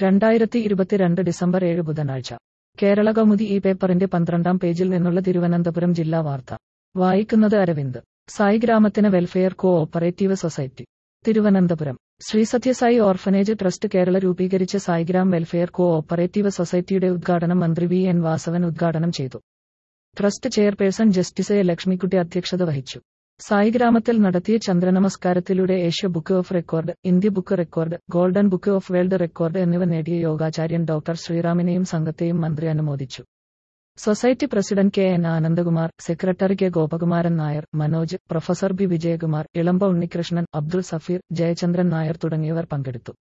രണ്ടായിരത്തി ഇരുപത്തിരണ്ട് ഡിസംബർ ഏഴ് ബുധനാഴ്ച കേരള കൗമുദി ഈ പേപ്പറിന്റെ പന്ത്രണ്ടാം പേജിൽ നിന്നുള്ള തിരുവനന്തപുരം ജില്ലാ വാർത്ത വായിക്കുന്നത് അരവിന്ദ് സായി ഗ്രാമത്തിന് welfare co operative society Thiruvananthapuram Sri Sathyasai orphanage trust Kerala രൂപീകരിച്ച സായിഗ്രാം വെൽഫെയർ കോ ഓപ്പറേറ്റീവ് സൊസൈറ്റിയുടെ ഉദ്ഘാടനം മന്ത്രി വി എൻ വാസവൻ ഉദ്ഘാടനം ചെയ്തു trust chairperson justice A Lakshmikutty അധ്യക്ഷത വഹിച്ചു സായിഗ്രാമത്തിൽ നടത്തിയ ചന്ദ്രനമസ്കാരത്തിലൂടെ Asia book of record India book record golden book of world record എന്നിവ നേടിയ യോഗാചാര്യൻ ഡോക്ടർ ശ്രീറാമിനെയും സംഘത്തെയും മന്ത്രി അനുമോദിച്ചു society president K N Anandakumar secretary K Gopakumaran Nair Manoj professor B Vijayakumar Elampa Unnikrishnan Abdul Safeer Jayachandran Nair തുടങ്ങിയവർ പങ്കെടുത്തു